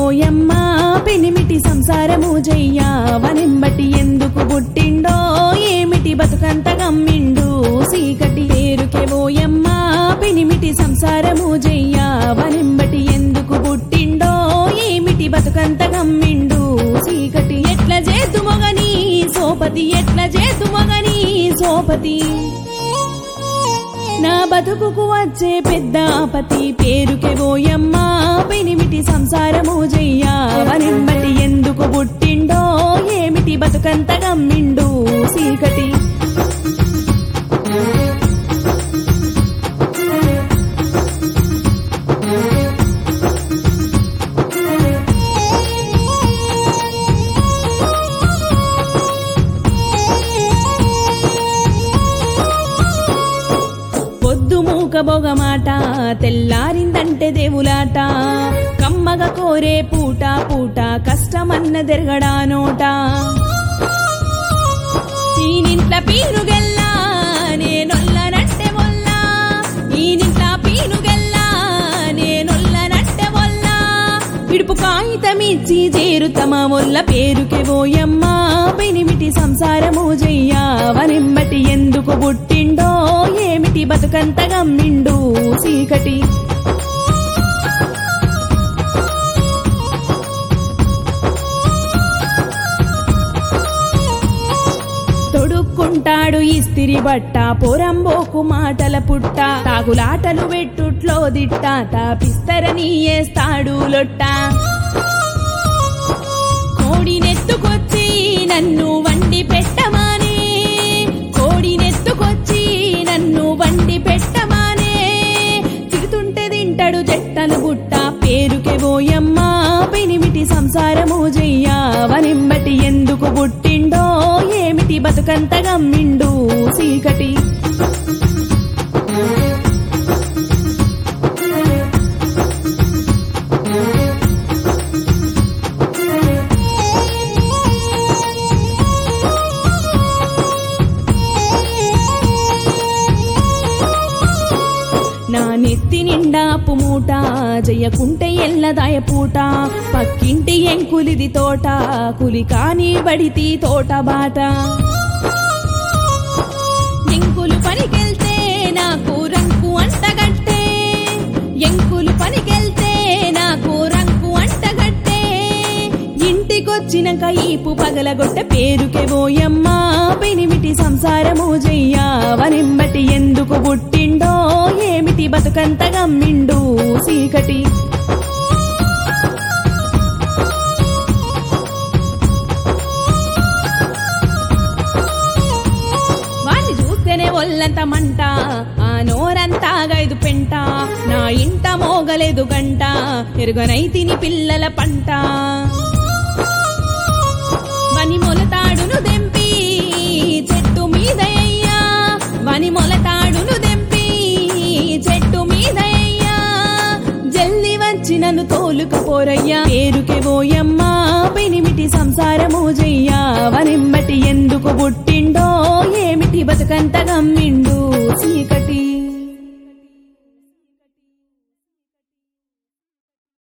ఓయమ్మ పెనిమిటి సంసారము జయ్యా వనింబటి ఎందుకు పుట్టిండో ఏమిటి బతుకంత గమ్మిండు సీకటి పేరుకే ఓయమ్మ పెనిమిటి సంసారము జయ్యా వనింబటి ఎందుకు పుట్టిండో ఏమిటి బతుకంత గమ్మిండు సీకటి ఎట్ల చేతు మొగని సోపతి ఎట్ల చేతు మొగని సోపతి నా బతుకుకు వచ్చే పెద్ద ఆపతి పేరుకే ఓయమ్మ పెనిమిటి సంసారము జయ్యా వనిమ్మటి ఎందుకు పుట్టిండో ఏమిటి బతుకంత గమ్మిండు సీకటి పొద్దు మూక బొగమాట తెల్లారిందంటే దేవులాట కమ్మగ కోరే పూట పూట కష్టమన్న దెరగడా నోట ఈనింట్ల పీనుగెల్లా నేనొల్లనట్టె మొల్ల ఈనింట్ల పీనుగెల్లా నేనొల్లనట్టె మొల్ల ఇడుపు కాగితమిచ్చి చేరుతమ మొల్ల పేరుకే ఓయమ్మ పెనిమిటి సంసారము జయ్యా వనిమ్మటి ఎందుకు పుట్టిండో ఏమిటి బతుకంత గమ్మిండు సీకటి తొడుక్కుంటాడు ఇస్తిరి బట్ట పొరంబోకు మాటల పుట్ట తాగులాటలు వెట్టుట్లో దిట్ట తాపిస్తరని ఏస్తాడు లొట్ట కోడినెత్తుకొచ్చి నన్ను వండి పెట్టమానే కోడినెత్తుకొచ్చి నన్ను వండి పెట్టమానే తిడుతుంటే తింటాడు చెట్టలు బుట్ట పేరుకే ఓయమ్మ పెనిమిటి సంసారము జయ్యా వనిమ్మటి ఎందుకు పుట్టిండో ఏమిటి బతుకంత గమ్మిండు సీకటి నా నెత్తి నిండా పుమూట జయ్యకుంటే ఎల్లదాయ పూట పక్కింటి ఎంకులిది తోట కులి కాని బడితి తోట బాట ఎంకులు పనికెళ్తే నాకు రంకు అంటగట్టే ఎంకులు పనికెళ్తే నాకు రంకు అంటగట్టే ఇంటికొచ్చినాక ఈపు పగలగొట్ట పేరుకే ఓయమ్మ పెనిమిటి సంసారము జయ్యా వనిమ్మటి ఎందుకు పుట్టిండో ఏమిటి బతుకంత గమ్మిండు సీకటి వాణ్ణి చూస్తేనే ఒళ్ళంత మంట ఆ నోరంతా గైదు పెంట నా ఇంట మోగలేదు గంట ఎరుగనైతిని పిల్లల పంట వని మొలతాడును దెంపి చెట్టు మీద అయ్యా వని మొలతాడును దెంపి చెట్టు మీద అయ్యా జల్ది వచ్చి నన్ను తోలుకపోరయ్యా పేరుకే ఓయమ్మ పెనిమిటి సంసారము జయ్యా వనిమ్మటి ఎందుకు పుట్టిండో ఏమిటి బతుకంత గమ్మిండు చీకటి